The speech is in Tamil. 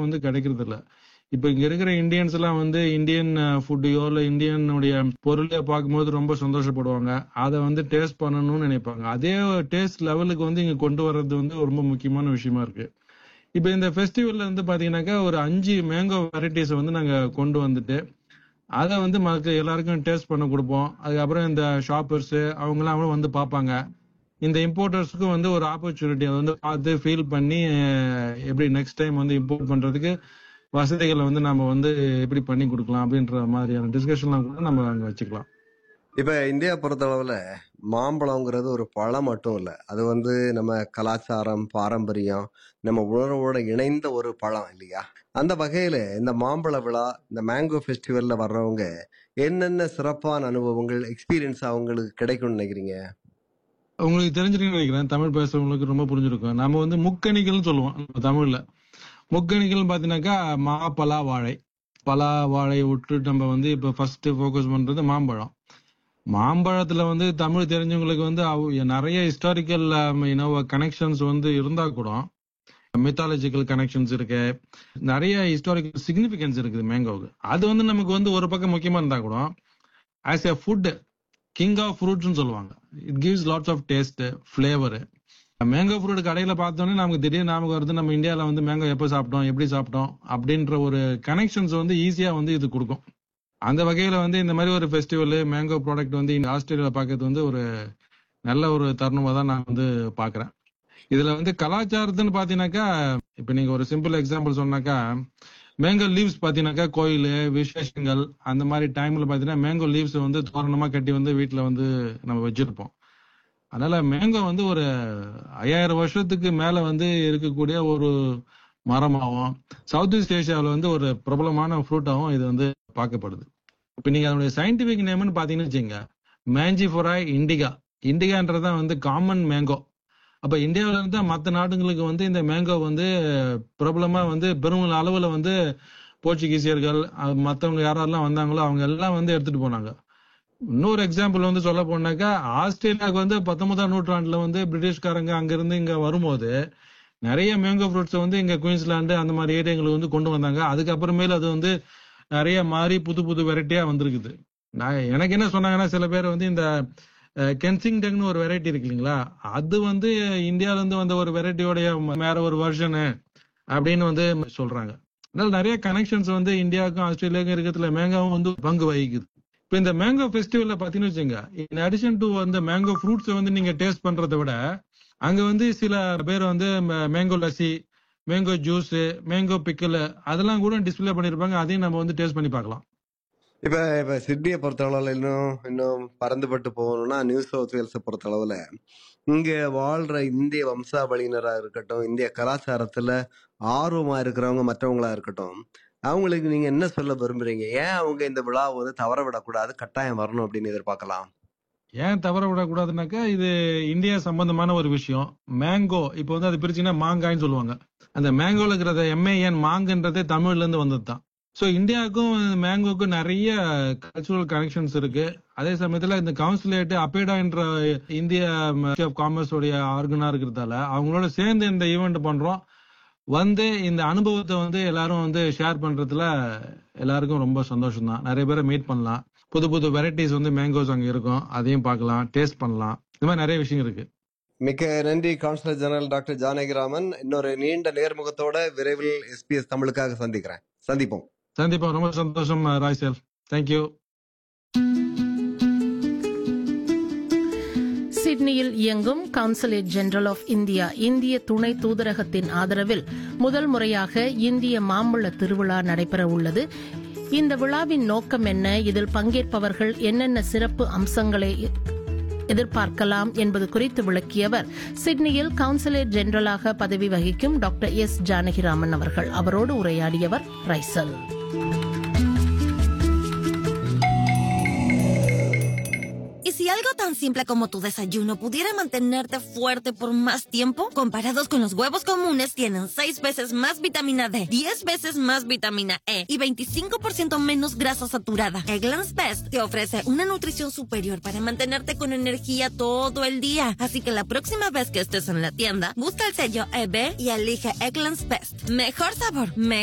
வந்து கிடைக்கிறது இல்ல இப்ப இங்க இருக்கிற இந்தியன்ஸ் எல்லாம் வந்து இந்தியன் ஃபுட்டையோ இல்ல இந்தியனுடைய பொருளையோ பார்க்கும்போது ரொம்ப சந்தோஷப்படுவாங்க அதை வந்து டேஸ்ட் பண்ணணும்னு நினைப்பாங்க அதே டேஸ்ட் லெவலுக்கு வந்து இங்க கொண்டு வர்றது வந்து ரொம்ப முக்கியமான விஷயமா இருக்கு இப்ப இந்த ஃபெஸ்டிவல்ல வந்து பாத்தீங்கன்னாக்கா ஒரு அஞ்சு மேங்கோ வெரைட்டிஸ் வந்து நாங்க கொண்டு வந்துட்டு அதை வந்து மக்கள் எல்லாருக்கும் டேஸ்ட் பண்ண கொடுப்போம் அதுக்கப்புறம் இந்த ஷாப்பர்ஸ் அவங்களாம் வந்து பார்ப்பாங்க இந்த இம்போர்ட்டர்ஸ்க்கும் வந்து ஒரு ஆப்பர்ச்சுனிட்டி அதை வந்து பார்த்து ஃபீல் பண்ணி அஹ், எப்படி நெக்ஸ்ட் டைம் வந்து இம்போர்ட் பண்றதுக்கு வசதிகளை வந்து நம்ம வந்து எப்படி பண்ணி கொடுக்கலாம் அப்படின்ற மாதிரியான டிஸ்கஷன்லாம் கூட நம்ம அங்க வச்சுக்கலாம் இப்ப இந்தியா பொறுத்தளவுல மாம்பழங்கிறது ஒரு பழம் மட்டும் இல்ல அது வந்து நம்ம கலாச்சாரம் பாரம்பரியம் நம்ம உணர்வோட இணைந்த ஒரு பழம் இல்லையா அந்த வகையில இந்த மாம்பழ விழா இந்த மேங்கோ ஃபெஸ்டிவல்ல வர்றவங்க என்னென்ன சிறப்பான அனுபவங்கள் எக்ஸ்பீரியன்ஸ் அவங்களுக்கு கிடைக்கும்னு நினைக்கிறீங்க உங்களுக்கு தெரிஞ்சிருக்குன்னு நினைக்கிறேன் தமிழ் பேசுறவங்களுக்கு ரொம்ப புரிஞ்சிருக்கும் நம்ம வந்து முக்கணிகள்னு சொல்லுவோம் நம்ம தமிழ்ல முக்கணிகள் பாத்தீங்கன்னாக்கா மா பலா வாழை பலா வாழை விட்டு நம்ம வந்து இப்ப ஃபர்ஸ்ட் ஃபோக்கஸ் பண்றது மாம்பழம் மாம்பழத்துல வந்து தமிழ் தெரிஞ்சவங்களுக்கு வந்து அவ- நிறைய ஹிஸ்டாரிக்கல் கனெக்ஷன்ஸ் வந்து இருந்தா கூட மித்தாலஜிக்கல் கனெக்ஷன்ஸ் இருக்கு நிறைய ஹிஸ்டாரிக்கல் சிக்னிபிகன்ஸ் இருக்குது மேங்கோவுக்கு அது வந்து நமக்கு வந்து ஒரு பக்கம் முக்கியமா இருந்தா கூட as a food king of ஃப்ரூட்ஸ்னு சொல்லுவாங்க it gives lots of taste flavour mango fruit கடையில பார்த்தோன்னே நமக்கு திடீர்னு ஞாபகம் வருது நம்ம இந்தியால வந்து மேங்கோ எப்போ சாப்பிட்டோம் எப்படி சாப்பிட்டோம் அப்படின்ற ஒரு கனெக்ஷன்ஸ் வந்து ஈஸியா வந்து இது கொடுக்கும் அந்த வகையில வந்து இந்த மாதிரி ஒரு ஃபெஸ்டிவல் மேங்கோ ப்ராடக்ட் வந்து இந்த ஆஸ்திரேலியால பார்க்கறது வந்து ஒரு நல்ல ஒரு தருணமா தான் நான் வந்து பாக்குறேன் இதுல வந்து கலாச்சாரத்துன்னு பாத்தீங்கன்னாக்கா இப்ப நீங்க ஒரு சிம்பிள் எக்ஸாம்பிள் சொன்னாக்கா மேங்கோ லீவ்ஸ் பாத்தீங்கன்னாக்கா கோயில் விசேஷங்கள் அந்த மாதிரி டைம்ல பாத்தீங்கன்னா மேங்கோ லீவ்ஸ் வந்து தோரணமா கட்டி வந்து வீட்டுல வந்து நம்ம வச்சிருப்போம் அதனால மேங்கோ வந்து ஒரு ஐயாயிரம் வருஷத்துக்கு மேல வந்து இருக்கக்கூடிய ஒரு மரமாகவும் சவுத் ஈஸ்ட் ஏசியாவில் வந்து ஒரு பிரபலமான ஃப்ரூட்டாகவும் இது வந்து பார்க்கப்படுது இப்போ நீங்க அதனுடைய சயின்டிபிக் நேம்னு பாத்தீங்கன்னு வச்சுங்க மேஞ்சிஃபோராய் இண்டிகா இண்டிகான்றதான் வந்து காமன் மேங்கோ அப்ப இந்தியாவில இருந்து மற்ற நாடுகளுக்கு வந்து இந்த மேங்கோ வந்து பிரபலமா வந்து பெரும் அளவுல வந்து போர்ச்சுகீசியர்கள் அஹ், மத்தவங்க யாரெல்லாம் வந்தாங்களோ அவங்க எல்லாம் வந்து எடுத்துட்டு போனாங்க இன்னொரு எக்ஸாம்பிள் வந்து சொல்ல போனாக்கா ஆஸ்திரேலியாவுக்கு வந்து பத்தொன்பதாம் நூற்றாண்டுல வந்து பிரிட்டிஷ்காரங்க அங்க இருந்து இங்க வரும்போது நிறைய மேங்கோ ஃப்ரூட்ஸ் வந்து இங்க குயின்ஸ்லாந்து அந்த மாதிரி ஏரியாங்களுக்கு வந்து கொண்டு வந்தாங்க அதுக்கப்புறமேல அது வந்து நிறைய மாறி புது புது வெரைட்டியா வந்திருக்குது நான் எனக்கு என்ன சொன்னாங்கன்னா சில பேர் வந்து இந்த கென்சிங்டன்னு ஒரு வெரைட்டி இருக்கு இல்லைங்களா அது வந்து இந்தியால இருந்து வந்த ஒரு வெரைட்டியோடைய வேற ஒரு வெர்ஷனு அப்படின்னு வந்து சொல்றாங்க அதனால நிறைய கனெக்ஷன்ஸ் வந்து இந்தியாவுக்கும் ஆஸ்திரேலியாவுக்கும் இருக்கிறதுல மேங்கோவும் வந்து பங்கு வகிக்குது இப்போ இந்த மேங்கோ ஃபெஸ்டிவல்ல பாத்தீங்கன்னு வச்சுங்க இன் அடிஷன் டு அந்த மேங்கோ ஃப்ரூட்ஸ் வந்து நீங்க டேஸ்ட் பண்றதை விட அங்க வந்து சில பேர் வந்து mango lassi mango juice mango pickle அதெல்லாம் கூட டிஸ்ப்ளே பண்ணிருப்பாங்க அதையும் நம்ம வந்து டேஸ்ட் பண்ணி பார்க்கலாம் இப்ப இப்ப சிட்னியை பொறுத்தளவுல இன்னும் இன்னும் பறந்துபட்டு போகணும்னா நியூ சவுத் வேல்ஸை பொறுத்தளவுல இங்க வாழ்ற இந்திய வம்சாவளியினரா இருக்கட்டும் இந்திய கலாச்சாரத்துல ஆர்வமா இருக்கிறவங்க மற்றவங்களா இருக்கட்டும் அவங்களுக்கு நீங்க என்ன சொல்ல விரும்புறீங்க ஏன் அவங்க இந்த விழாவை வந்து தவற விடக்கூடாது கட்டாயம் வரணும் அப்படின்னு எதிர்பார்க்கலாம் ஏன் தவற விடக்கூடாதுனாக்கா இது இந்தியா சம்பந்தமான ஒரு விஷயம் மேங்கோ இப்போ வந்து அது பிரிச்சுன்னா மாங்காய்னு சொல்லுவாங்க அந்த மேங்கோல இருக்கிறத எம்ஏஎன் மாங்குன்றதே தமிழ்ல இருந்து வந்தது தான் ஸோ இந்தியாவுக்கும் மேங்கோக்கும் நிறைய கல்ச்சுரல் கனெக்ஷன்ஸ் இருக்கு அதே சமயத்துல இந்த கவுன்சிலேட் அப்பேடா என்ற இந்திய ஆஃப் காமர்ஸ் உடைய ஆர்கனா இருக்கிறதால அவங்களோட சேர்ந்து இந்த ஈவெண்ட் பண்றோம் வந்து இந்த அனுபவத்தை வந்து எல்லாரும் வந்து ஷேர் பண்றதுல எல்லாருக்கும் ரொம்ப சந்தோஷம் தான் நிறைய பேரை மீட் பண்ணலாம் புது புது வெரைட்டிஸ் வந்து மேங்கோஸ் அங்க இருக்கும் அதையும் பார்க்கலாம் டேஸ்ட் பண்ணலாம் இந்த மாதிரி நிறைய விஷயம் இருக்கு மிக்க நன்றி கவுன்சிலர் ஜெனரல் டாக்டர் ஜானகிராமன் இன்னொரு நீண்ட நேர்முகத்தோட விரைவில் எஸ்பிஎஸ் தமிழுக்காக சந்திக்கிறேன் சந்திப்போம் சந்திப்பா ரொம்ப சந்தோஷம் ராய்சல் தேங்க்யூ சிட்னியில் இயங்கும் கவுன்சிலேட் ஜெனரல் ஆஃப் இந்தியா இந்திய துணை தூதரகத்தின் ஆதரவில் முதல் முறையாக இந்திய மாம்பழ திருவிழா நடைபெற உள்ளது இந்த விழாவின் நோக்கம் என்ன இதில் பங்கேற்பவர்கள் என்னென்ன சிறப்பு அம்சங்களை எதிர்பார்க்கலாம் என்பது குறித்து விளக்கியவர் சிட்னியில் கவுன்சிலேட் ஜெனரலாக பதவி வகிக்கும் டாக்டர் எஸ் ஜானகிராமன் அவர்கள் அவரோடு உரையாடியவர் Raisal ¿Y si algo tan simple como tu desayuno pudiera mantenerte fuerte por más tiempo? Comparados con los huevos comunes, tienen 6 veces más vitamina D, 10 veces más vitamina E y 25% menos grasa saturada. Eggland's Best te ofrece una nutrición superior para mantenerte con energía todo el día. Así que la próxima vez que estés en la tienda, busca el sello EB y elige Eggland's Best. Mejor sabor, mejor